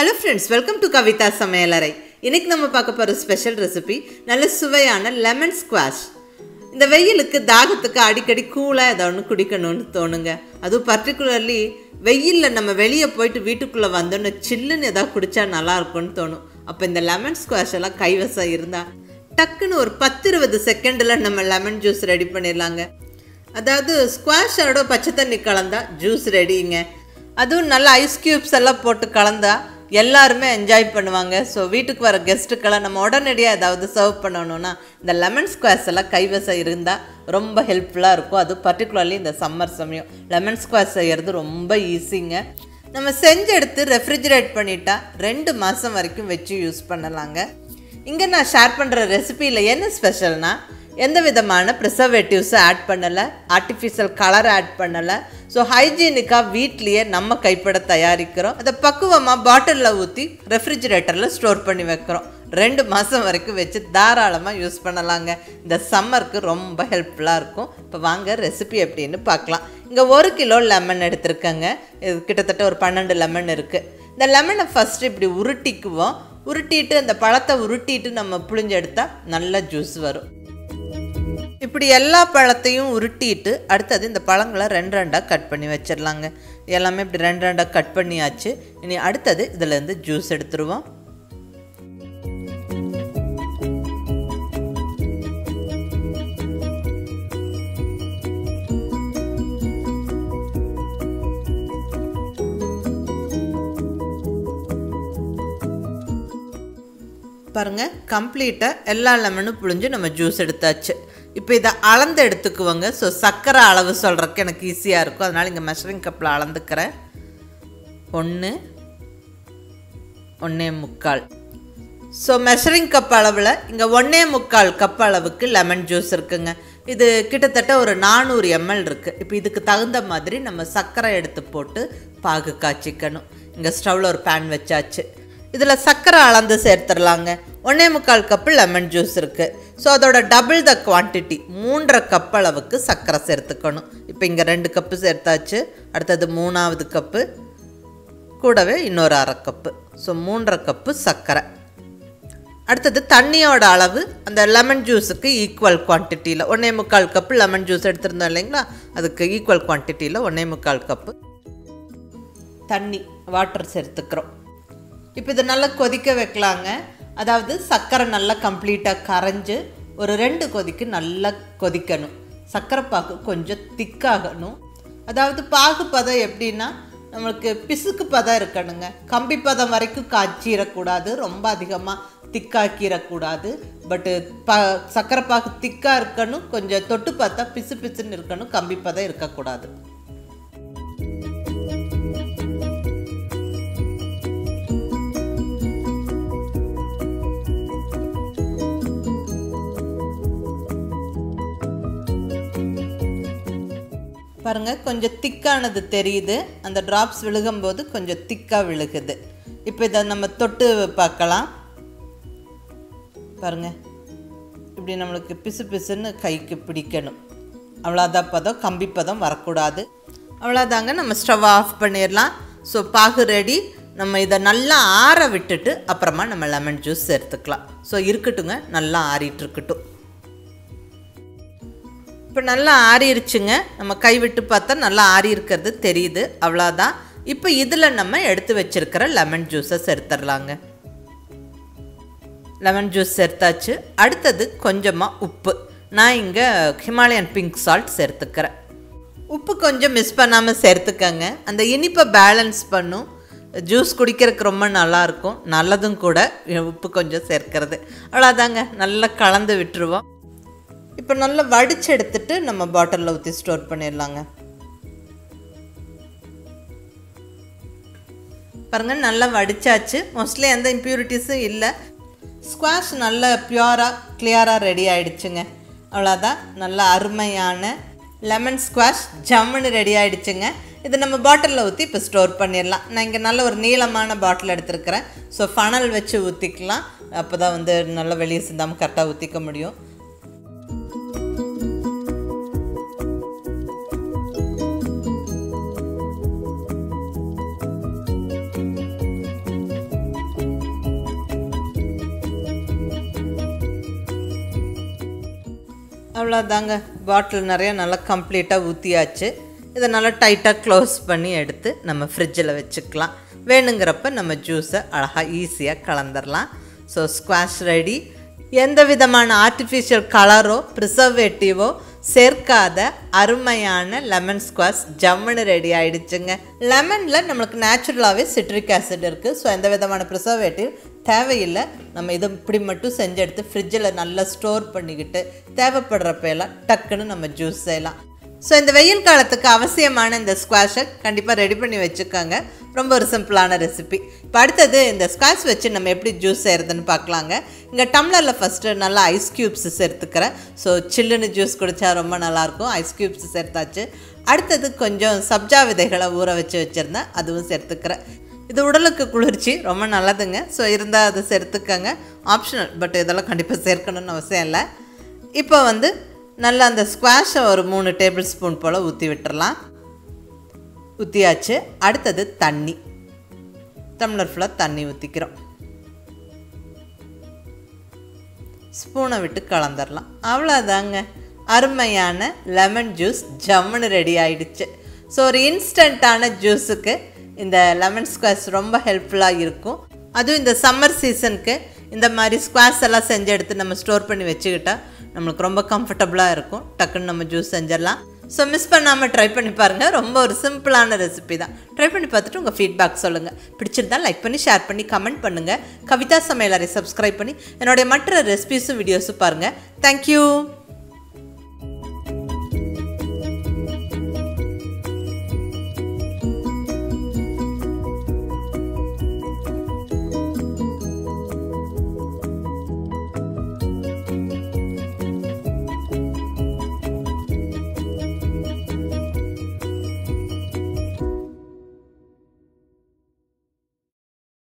hello friends welcome to Kavitha Samayalarai இன்னைக்கு நம்ம பார்க்க போகிற ஸ்பெஷல் ரெசிபி நல்ல சுவையான லெமன் ஸ்குவாஷ் இந்த வெயிலுக்கு தாகத்துக்கு அடிக்கடி கூலாக ஏதோ ஒன்று குடிக்கணும்னு தோணுங்க அதுவும் பர்டிகுலர்லி வெயிலில் நம்ம வெளியே போயிட்டு வீட்டுக்குள்ளே வந்தோன்னு சில்லுன்னு ஏதாவது குடித்தா நல்லா இருக்கும்னு தோணும் அப்போ இந்த லெமன் ஸ்குவாஷ் எல்லாம் கைவசம் இருந்தால் டக்குன்னு ஒரு பத்து இருபது செகண்டில் நம்ம லெமன் ஜூஸ் ரெடி பண்ணிடலாங்க அதாவது ஸ்குவாஷோட பச்சை தண்ணி கலந்தா ஜூஸ் ரெடிங்க அதுவும் நல்ல ஐஸ் க்யூப்ஸ் எல்லாம் போட்டு கலந்தா எல்லாருமே என்ஜாய் பண்ணுவாங்க ஸோ வீட்டுக்கு வர கெஸ்ட்டுக்கெல்லாம் நம்ம உடனடியாக ஏதாவது சர்வ் பண்ணணும்னா இந்த லெமன் ஸ்குவாஷ் எல்லாம் கைவசம் இருந்தால் ரொம்ப ஹெல்ப்ஃபுல்லாக இருக்கும் அது பர்டிகுலர்லி இந்த சம்மர் சமயம் லெமன் ஸ்குவாஷ் செய்கிறது ரொம்ப ஈஸிங்க நம்ம செஞ்சு எடுத்து ரெஃப்ரிஜரேட் பண்ணிட்டா ரெண்டு மாதம் வரைக்கும் வச்சு யூஸ் பண்ணலாங்க இங்கே நான் ஷேர் பண்ணுற ரெசிபியில் என்ன ஸ்பெஷல்னா எந்த விதமான ப்ரிசர்வேட்டிவ்ஸும் ஆட் பண்ணலை ஆர்டிஃபிஷியல் கலர் ஆட் பண்ணலை ஸோ ஹைஜீனிக்காக வீட்லேயே நம்ம கைப்பட தயாரிக்கிறோம் அதை பக்குவமாக பாட்டிலில் ஊற்றி ரெஃப்ரிஜிரேட்டரில் ஸ்டோர் பண்ணி வைக்கிறோம் ரெண்டு மாதம் வரைக்கும் வச்சு தாராளமாக யூஸ் பண்ணலாங்க இந்த சம்மருக்கு ரொம்ப ஹெல்ப்ஃபுல்லாக இருக்கும் இப்போ வாங்க ரெசிபி எப்படின்னு பார்க்கலாம் இங்கே ஒரு கிலோ லெமன் எடுத்திருக்கேங்க இது கிட்டத்தட்ட ஒரு பன்னெண்டு லெமன் இருக்குது இந்த லெமனை ஃபஸ்ட்டு இப்படி உருட்டிக்குவோம் உருட்டிட்டு அந்த பழத்தை உருட்டிட்டு நம்ம புளிஞ்செடுத்தால் நல்ல ஜூஸ் வரும் இப்படி எல்லா பழத்தையும் உருட்டிட்டு அடுத்தது இந்த பழங்களை ரெண்டு ரெண்டாக கட் பண்ணி வச்சிடலாங்க எல்லாமே இப்படி ரெண்டு ரெண்டாக கட் பண்ணியாச்சு இனி அடுத்தது இதுலேருந்து ஜூஸ் எடுத்துருவோம் பாருங்கள் கம்ப்ளீட்டாக எல்லா லெமனும் புழிஞ்சு நம்ம ஜூஸ் எடுத்தாச்சு இப்போ இதை அளந்து எடுத்துக்குவோங்க ஸோ சர்க்கரை அளவு சொல்கிறக்கு எனக்கு ஈஸியாக இருக்கும் அதனால் இங்கே மெஷரிங் கப்பில் அளந்துக்கிறேன் ஒன்று ஒன்றே முக்கால் ஸோ மெஷரிங் கப் அளவில் இங்கே ஒன்றே முக்கால் கப் அளவுக்கு லெமன் ஜூஸ் இருக்குங்க இது கிட்டத்தட்ட ஒரு நானூறு எம்எல் இருக்குது இப்போ இதுக்கு தகுந்த மாதிரி நம்ம சர்க்கரை எடுத்து போட்டு பாகு காய்ச்சிக்கணும் இங்கே ஸ்டவ்வில் ஒரு பேன் வச்சாச்சு இதில் சர்க்கரை அளந்து சேர்த்துடலாங்க ஒன்றே முக்கால் கப்பு லெமன் ஜூஸ் இருக்குது ஸோ அதோட டபுள் த குவான்டிட்டி மூன்றரை கப் அளவுக்கு சர்க்கரை சேர்த்துக்கணும் இப்போ இங்கே ரெண்டு கப்பு சேர்த்தாச்சு அடுத்தது மூணாவது கப்பு கூடவே இன்னொரு அரை கப்பு ஸோ மூன்றரை கப்பு சர்க்கரை அடுத்தது தண்ணியோட அளவு அந்த லெமன் ஜூஸுக்கு ஈக்குவல் குவான்டிட்டியில் ஒன்றே முக்கால் கப்பு லெமன் ஜூஸ் எடுத்திருந்தோம் இல்லைங்களா அதுக்கு ஈக்குவல் குவான்டிட்டியில் ஒன்றே முக்கால் கப்பு தண்ணி வாட்டர் சேர்த்துக்கிறோம் இப்போ இதை நல்லா கொதிக்க வைக்கலாங்க அதாவது சர்க்கரை நல்லா கம்ப்ளீட்டாக கரைஞ்சு ஒரு ரெண்டு கொதிக்கு நல்லா கொதிக்கணும் சர்க்கரை பாகு கொஞ்சம் திக்காகணும் அதாவது பாகு பதம் எப்படின்னா நம்மளுக்கு பிசுக்கு பதம் இருக்கணுங்க கம்பி பதம் வரைக்கும் காய்ச்சிடக்கூடாது ரொம்ப அதிகமாக திக்காக்கிடக்கூடாது பட்டு ப சர்க்கரை பாகு திக்காக இருக்கணும் கொஞ்சம் தொட்டு பார்த்தா பிசு பிசுன்னு இருக்கணும் கம்பி பதம் இருக்கக்கூடாது பாருங்கள் கொஞ்சம் திக்கானது தெரியுது அந்த ட்ராப்ஸ் விழுகும்போது கொஞ்சம் திக்காக விழுகுது இப்போ இதை நம்ம தொட்டு பார்க்கலாம் பாருங்கள் இப்படி நம்மளுக்கு பிசு பிசுன்னு கைக்கு பிடிக்கணும் அவ்வளோதான் பதம் கம்பி பதம் வரக்கூடாது அவ்வளோதாங்க நம்ம ஸ்டவ் ஆஃப் பண்ணிடலாம் ஸோ பாகு ரெடி நம்ம இதை நல்லா ஆற விட்டுட்டு அப்புறமா நம்ம லெமன் ஜூஸ் சேர்த்துக்கலாம் ஸோ இருக்கட்டுங்க நல்லா ஆறிட்டு இருக்கட்டும் இப்போ நல்லா ஆறிடுச்சுங்க நம்ம கை விட்டு பார்த்தா நல்லா ஆறி இருக்கிறது தெரியுது அவ்வளோதான் இப்போ இதில் நம்ம எடுத்து வச்சிருக்கிற லெமன் ஜூஸை சேர்த்துடலாங்க லெமன் ஜூஸ் சேர்த்தாச்சு அடுத்தது கொஞ்சமாக உப்பு நான் இங்கே ஹிமாலயன் பிங்க் சால்ட் சேர்த்துக்கிறேன் உப்பு கொஞ்சம் மிஸ் பண்ணாமல் சேர்த்துக்கங்க அந்த இனிப்பை பேலன்ஸ் பண்ணும் ஜூஸ் குடிக்கிறதுக்கு ரொம்ப நல்லாயிருக்கும் நல்லதும் கூட உப்பு கொஞ்சம் சேர்க்கறது அவ்வளோதாங்க நல்லா கலந்து விட்டுருவோம் இப்போ நல்லா வடிச்சு எடுத்துட்டு நம்ம பாட்டிலில் ஊற்றி ஸ்டோர் பண்ணிடலாங்க பாருங்கள் நல்லா வடிச்சாச்சு மோஸ்ட்லி எந்த இம்ப்யூரிட்டிஸும் இல்லை ஸ்குவாஷ் நல்ல பியூராக கிளியராக ரெடி ஆகிடுச்சுங்க அவ்வளோதான் நல்ல அருமையான லெமன் ஸ்குவாஷ் ஜம்முன்னு ரெடி ஆகிடுச்சுங்க இது நம்ம பாட்டிலில் ஊற்றி இப்போ ஸ்டோர் பண்ணிடலாம் நான் இங்கே நல்ல ஒரு நீளமான பாட்டில் எடுத்துருக்கிறேன் ஸோ ஃபனல் வச்சு ஊற்றிக்கலாம் அப்போ தான் வந்து நல்லா வெளியே சிந்தாமல் கரெக்டாக ஊற்றிக்க முடியும் அவ்வளோதாங்க பாட்டில் நிறைய நல்லா கம்ப்ளீட்டாக ஊற்றியாச்சு இதை நல்லா டைட்டாக க்ளோஸ் பண்ணி எடுத்து நம்ம ஃப்ரிட்ஜில் வச்சுக்கலாம் வேணுங்கிறப்ப நம்ம ஜூஸை அழகாக ஈஸியாக கலந்துடலாம் ஸோ ஸ்குவாஷ் ரெடி எந்த விதமான ஆர்டிஃபிஷியல் கலரோ ப்ரிசர்வேட்டிவோ சேர்க்காத அருமையான லெமன் ஸ்குவாஷ் ஜம்முன்னு ரெடி ஆயிடுச்சுங்க லெமனில் நம்மளுக்கு நேச்சுரலாகவே சிட்ரிக் ஆசிட் இருக்குது ஸோ எந்த விதமான ப்ரிசர்வேட்டிவ் தேவையில்லை நம்ம இதை இப்படி மட்டும் செஞ்சு எடுத்து ஃப்ரிட்ஜில் நல்லா ஸ்டோர் பண்ணிக்கிட்டு தேவைப்படுறப்ப எல்லாம் டக்குன்னு நம்ம ஜூஸ் செய்யலாம் ஸோ இந்த வெயில் காலத்துக்கு அவசியமான இந்த ஸ்குவாஷை கண்டிப்பாக ரெடி பண்ணி வச்சுக்கோங்க ரொம்ப ஒரு சிம்பிளான ரெசிபி இப்போ அடுத்தது இந்த ஸ்குவாஷ் வச்சு நம்ம எப்படி ஜூஸ் செய்கிறதுன்னு பார்க்கலாங்க இங்கே டம்ளரில் ஃபஸ்ட்டு நல்லா ஐஸ் க்யூப்ஸ் சேர்த்துக்கிறேன் ஸோ சில்லுன்னு ஜூஸ் குடித்தா ரொம்ப நல்லாயிருக்கும் ஐஸ் க்யூப்ஸ் சேர்த்தாச்சு அடுத்தது கொஞ்சம் சப்ஜா விதைகளை ஊற வச்சு வச்சுருந்தேன் அதுவும் சேர்த்துக்கிறேன் இது உடலுக்கு குளிர்ச்சி ரொம்ப நல்லதுங்க ஸோ இருந்தால் அது சேர்த்துக்கங்க ஆப்ஷனல் பட் இதெல்லாம் கண்டிப்பாக சேர்க்கணும்னு அவசியம் இல்லை இப்போ வந்து நல்லா அந்த ஸ்குவாஷை ஒரு மூணு டேபிள் ஸ்பூன் போல் ஊற்றி விட்டுறலாம் ஊற்றியாச்சு அடுத்தது தண்ணி டம்ளர் ஃபுல்லாக தண்ணி ஊற்றிக்கிறோம் ஸ்பூனை விட்டு கலந்துடலாம் அவ்வளோதாங்க அருமையான லெமன் ஜூஸ் ஜம்முன்னு ரெடி ஆயிடுச்சு ஸோ ஒரு இன்ஸ்டண்ட்டான ஜூஸுக்கு இந்த லெமன் ஸ்குவாஷ் ரொம்ப ஹெல்ப்ஃபுல்லாக இருக்கும் அதுவும் இந்த சம்மர் சீசனுக்கு இந்த மாதிரி ஸ்குவாஷ் எல்லாம் செஞ்சு எடுத்து நம்ம ஸ்டோர் பண்ணி வச்சுக்கிட்டா நம்மளுக்கு ரொம்ப கம்ஃபர்டபுளாக இருக்கும் டக்குன்னு நம்ம ஜூஸ் செஞ்சிடலாம் ஸோ மிஸ் பண்ணாமல் ட்ரை பண்ணி பாருங்கள் ரொம்ப ஒரு சிம்பிளான ரெசிபி தான் ட்ரை பண்ணி பார்த்துட்டு உங்கள் ஃபீட்பேக் சொல்லுங்கள் பிடிச்சிருந்தா லைக் பண்ணி ஷேர் பண்ணி கமெண்ட் பண்ணுங்கள் கவிதா சமையலரை சப்ஸ்கிரைப் பண்ணி என்னுடைய மற்ற ரெசிபிஸும் வீடியோஸும் பாருங்கள் தேங்க்யூ